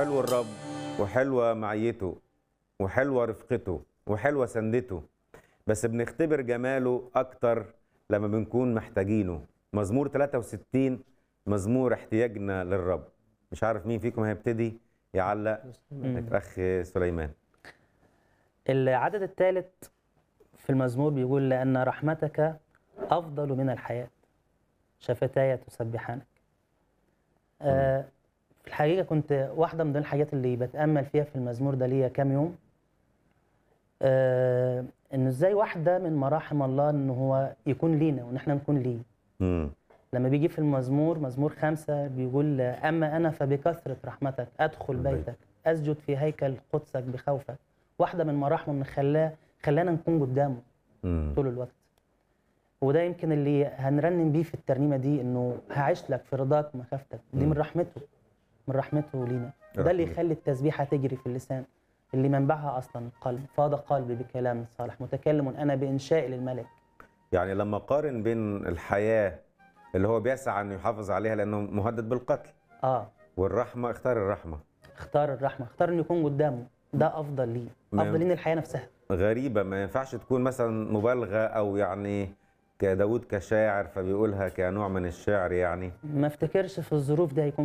حلو الرب وحلوة معيته وحلوة رفقته وحلوة سندته بس بنختبر جماله أكتر لما بنكون محتاجينه مزمور 63 مزمور احتياجنا للرب مش عارف مين فيكم هيبتدي يعلق الأخ سليمان العدد الثالث في المزمور بيقول لأن رحمتك أفضل من الحياة شفتاي تسبحانك آه في الحقيقة كنت واحدة من ضمن الحاجات اللي بتأمل فيها في المزمور ده ليا كام يوم آه إنه إزاي واحدة من مراحم الله إن هو يكون لينا وإن إحنا نكون ليه مم. لما بيجي في المزمور مزمور خمسة بيقول أما أنا فبكثرة رحمتك أدخل البيت. بيتك أسجد في هيكل قدسك بخوفك واحدة من مراحمه إن خلاه خلانا نكون قدامه مم. طول الوقت وده يمكن اللي هنرنم بيه في الترنيمة دي إنه هعيش لك في رضاك ومخافتك دي مم. من رحمته من رحمته لينا وده اللي رحمته. يخلي التسبيحة تجري في اللسان اللي منبعها أصلا القلب فاض قلبي بكلام صالح متكلم أنا بإنشاء للملك يعني لما قارن بين الحياة اللي هو بيسعى انه يحافظ عليها لانه مهدد بالقتل آه والرحمة اختار الرحمة اختار الرحمة اختار إنه يكون قدامه ده أفضل ليه ما- أفضل ليه من الحياة نفسها غريبة ما ينفعش تكون مثلا مبالغة أو يعني كداود كشاعر فبيقولها كنوع من الشعر يعني ما افتكرش في الظروف دي هيكون